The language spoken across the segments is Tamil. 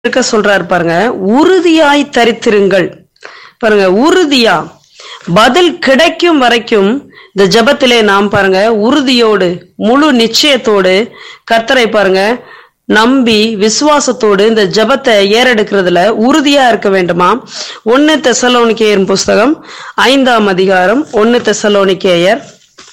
இருக்க சொல்றாரு பாருங்க உறுதியாய் தரித்திருங்கள் பாருங்க உறுதியா பதில் கிடைக்கும் வரைக்கும் இந்த ஜெபத்திலே நாம் பாருங்க உறுதியோடு முழு நிச்சயத்தோடு கர்த்தரை பாருங்க நம்பி விசுவாசத்தோடு இந்த ஜெபத்தை ஏறெடுக்கிறதுல உறுதியா இருக்க வேண்டுமா ஒன்னு தெசலோனிக்கேயர் புஸ்தகம் ஐந்தாம் அதிகாரம் ஒன்னு தெசலோனிக்கேயர்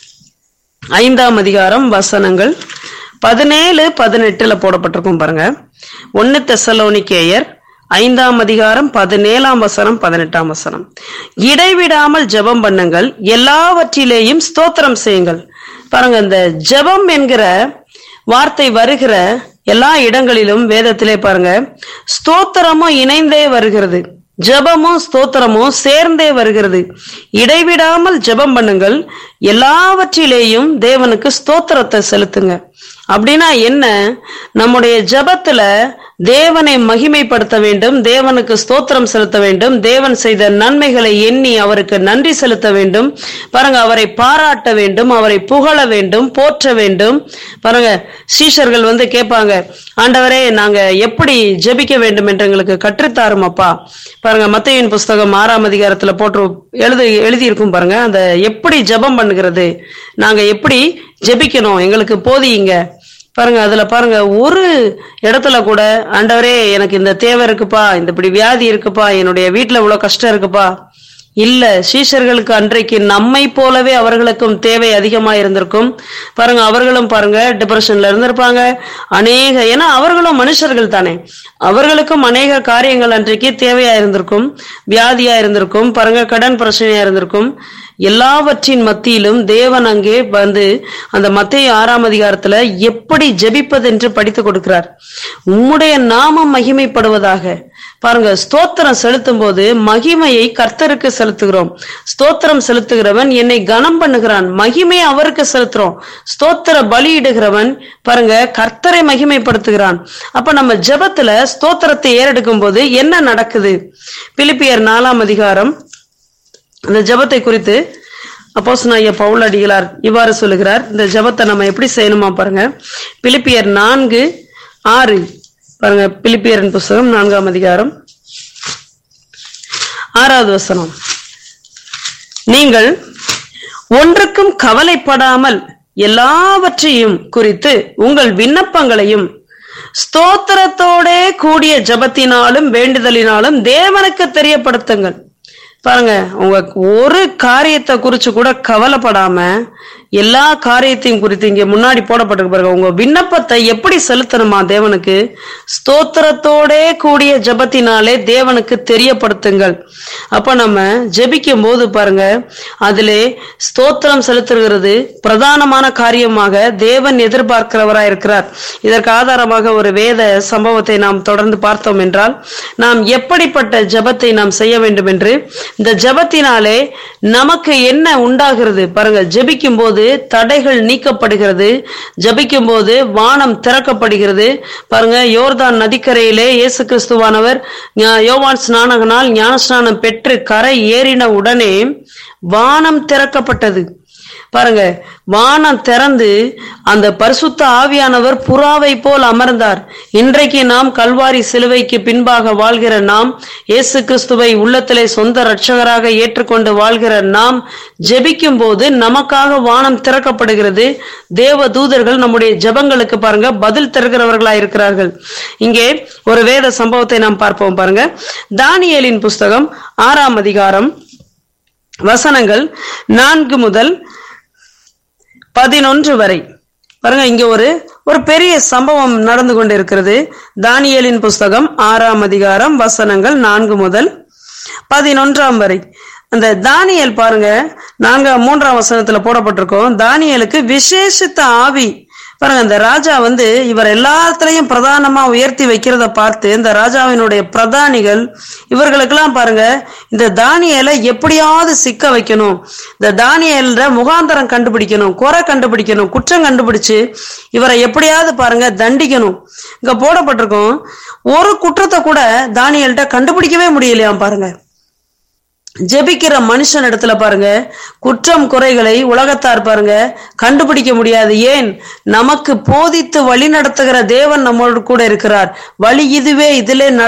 ஐந்தாம் அதிகாரம் வசனங்கள் பதினேழு பதினெட்டுல போடப்பட்டிருக்கும் பாருங்க ஒன்னு தெசலோனிக்கேயர் ஐந்தாம் அதிகாரம் பதினேழாம் வசனம் பதினெட்டாம் வசனம் இடைவிடாமல் ஜெபம் பண்ணுங்கள் எல்லாவற்றிலேயும் ஸ்தோத்திரம் செய்யுங்கள் பாருங்க இந்த ஜெபம் என்கிற வார்த்தை வருகிற எல்லா இடங்களிலும் வேதத்திலே பாருங்க ஸ்தோத்திரமும் இணைந்தே வருகிறது ஜெபமும் ஸ்தோத்திரமும் சேர்ந்தே வருகிறது இடைவிடாமல் ஜெபம் பண்ணுங்கள் எல்லாவற்றிலேயும் தேவனுக்கு ஸ்தோத்திரத்தை செலுத்துங்க அப்படின்னா என்ன நம்முடைய ஜெபத்துல தேவனை மகிமைப்படுத்த வேண்டும் தேவனுக்கு ஸ்தோத்திரம் செலுத்த வேண்டும் தேவன் செய்த நன்மைகளை எண்ணி அவருக்கு நன்றி செலுத்த வேண்டும் பாருங்க அவரை பாராட்ட வேண்டும் அவரை புகழ வேண்டும் போற்ற வேண்டும் பாருங்க சீஷர்கள் வந்து கேட்பாங்க ஆண்டவரே நாங்க எப்படி ஜெபிக்க வேண்டும் என்று எங்களுக்கு கற்றுத்தாரும் அப்பா பாருங்க மத்தையின் புஸ்தகம் ஆறாம் அதிகாரத்துல போட்டு எழுதி எழுதியிருக்கும் பாருங்க அந்த எப்படி ஜெபம் பண்ணுகிறது நாங்க எப்படி ஜெபிக்கணும் எங்களுக்கு போதியுங்க பாருங்க அதுல பாருங்க ஒரு இடத்துல கூட ஆண்டவரே எனக்கு இந்த தேவை இருக்குப்பா இந்த இப்படி வியாதி இருக்குப்பா என்னுடைய வீட்டுல இவ்வளவு கஷ்டம் இருக்குப்பா இல்ல சீஷர்களுக்கு அன்றைக்கு நம்மை போலவே அவர்களுக்கும் தேவை அதிகமா இருந்திருக்கும் பாருங்க அவர்களும் பாருங்க டிப்ரெஷன்ல இருந்திருப்பாங்க அநேக ஏன்னா அவர்களும் மனுஷர்கள் தானே அவர்களுக்கும் அநேக காரியங்கள் அன்றைக்கு தேவையா இருந்திருக்கும் வியாதியா இருந்திருக்கும் பாருங்க கடன் பிரச்சனையா இருந்திருக்கும் எல்லாவற்றின் மத்தியிலும் தேவன் அங்கே வந்து அந்த மத்திய ஆறாம் அதிகாரத்துல எப்படி ஜெபிப்பது என்று படித்து கொடுக்கிறார் உம்முடைய நாமம் மகிமைப்படுவதாக பாருங்க ஸ்தோத்திரம் செலுத்தும் போது மகிமையை கர்த்தருக்கு செலுத்துகிறோம் ஸ்தோத்திரம் செலுத்துகிறவன் என்னை கனம் பண்ணுகிறான் மகிமை அவருக்கு செலுத்துறோம் ஸ்தோத்திர பலியிடுகிறவன் பாருங்க கர்த்தரை மகிமைப்படுத்துகிறான் அப்ப நம்ம ஜெபத்துல ஸ்தோத்திரத்தை ஏறெடுக்கும் போது என்ன நடக்குது பிலிப்பியர் நாலாம் அதிகாரம் அந்த ஜெபத்தை குறித்து அப்போஸ்தலனாகிய பவுல் அடிகளார் இவ்வாறு சொல்லுகிறார் இந்த ஜெபத்தை நம்ம எப்படி செய்யணுமா பாருங்க பிலிப்பியர் நான்கு ஆறு பாருங்க பிலிப்பியரின் புஸ்தகம் நான்காம் அதிகாரம் ஆறாவது வசனம் நீங்கள் ஒன்றுக்கும் கவலைப்படாமல் எல்லாவற்றையும் குறித்து உங்கள் விண்ணப்பங்களையும் ஸ்தோத்திரத்தோடே கூடிய ஜபத்தினாலும் வேண்டுதலினாலும் தேவனுக்கு தெரியப்படுத்துங்கள் பாருங்க உங்க ஒரு காரியத்தை குறிச்சு கூட கவலைப்படாம எல்லா காரியத்தையும் குறித்து இங்க முன்னாடி போடப்பட்டிருக்கு பாருங்க உங்க விண்ணப்பத்தை எப்படி செலுத்தணுமா தேவனுக்கு ஸ்தோத்திரத்தோடே கூடிய ஜபத்தினாலே தேவனுக்கு தெரியப்படுத்துங்கள் அப்ப நம்ம ஜெபிக்கும் போது பாருங்க அதிலே ஸ்தோத்திரம் செலுத்துகிறது பிரதானமான காரியமாக தேவன் எதிர்பார்க்கிறவரா இருக்கிறார் இதற்கு ஆதாரமாக ஒரு வேத சம்பவத்தை நாம் தொடர்ந்து பார்த்தோம் என்றால் நாம் எப்படிப்பட்ட ஜபத்தை நாம் செய்ய வேண்டும் என்று இந்த ஜபத்தினாலே நமக்கு என்ன உண்டாகிறது பாருங்க ஜெபிக்கும் போது தடைகள் நீக்கப்படுகிறது ஜபிக்கும் போது வானம் திறக்கப்படுகிறது பாருங்க யோர்தான் நதிக்கரையிலே இயேசு கிறிஸ்துவானவர் யோவான் ஸ்நானகனால் ஞானஸ்நானம் பெற்று கரை ஏறின உடனே வானம் திறக்கப்பட்டது பாருங்க வானம் திறந்து அந்த பரிசுத்த ஆவியானவர் புறாவை போல் அமர்ந்தார் இன்றைக்கு நாம் கல்வாரி சிலுவைக்கு பின்பாக வாழ்கிற நாம் இயேசு கிறிஸ்துவை உள்ளத்திலே சொந்த ரட்சகராக ஏற்றுக்கொண்டு வாழ்கிற நாம் ஜெபிக்கும் போது நமக்காக வானம் திறக்கப்படுகிறது தேவ தூதர்கள் நம்முடைய ஜெபங்களுக்கு பாருங்க பதில் தருகிறவர்களா இருக்கிறார்கள் இங்கே ஒரு வேத சம்பவத்தை நாம் பார்ப்போம் பாருங்க தானியலின் புஸ்தகம் ஆறாம் அதிகாரம் வசனங்கள் நான்கு முதல் பதினொன்று வரை பாருங்க இங்க ஒரு ஒரு பெரிய சம்பவம் நடந்து கொண்டிருக்கிறது தானியலின் புஸ்தகம் ஆறாம் அதிகாரம் வசனங்கள் நான்கு முதல் பதினொன்றாம் வரை அந்த தானியல் பாருங்க நாங்க மூன்றாம் வசனத்துல போடப்பட்டிருக்கோம் தானியலுக்கு விசேஷித்த ஆவி பாருங்க இந்த ராஜா வந்து இவர் எல்லாத்துலயும் பிரதானமா உயர்த்தி வைக்கிறத பார்த்து இந்த ராஜாவினுடைய பிரதானிகள் இவர்களுக்கெல்லாம் பாருங்க இந்த தானியலை எப்படியாவது சிக்க வைக்கணும் இந்த தானியல்ற முகாந்தரம் கண்டுபிடிக்கணும் குறை கண்டுபிடிக்கணும் குற்றம் கண்டுபிடிச்சு இவரை எப்படியாவது பாருங்க தண்டிக்கணும் இங்க போடப்பட்டிருக்கோம் ஒரு குற்றத்தை கூட தானியல்கிட்ட கண்டுபிடிக்கவே முடியலையாம் பாருங்க ஜெபிக்கிற மனுஷன் இடத்துல பாருங்க குற்றம் குறைகளை உலகத்தார் பாருங்க கண்டுபிடிக்க முடியாது ஏன் நமக்கு போதித்து வழி நடத்துகிற தேவன் நம்மோடு கூட இருக்கிறார் வழி இதுவே இதிலே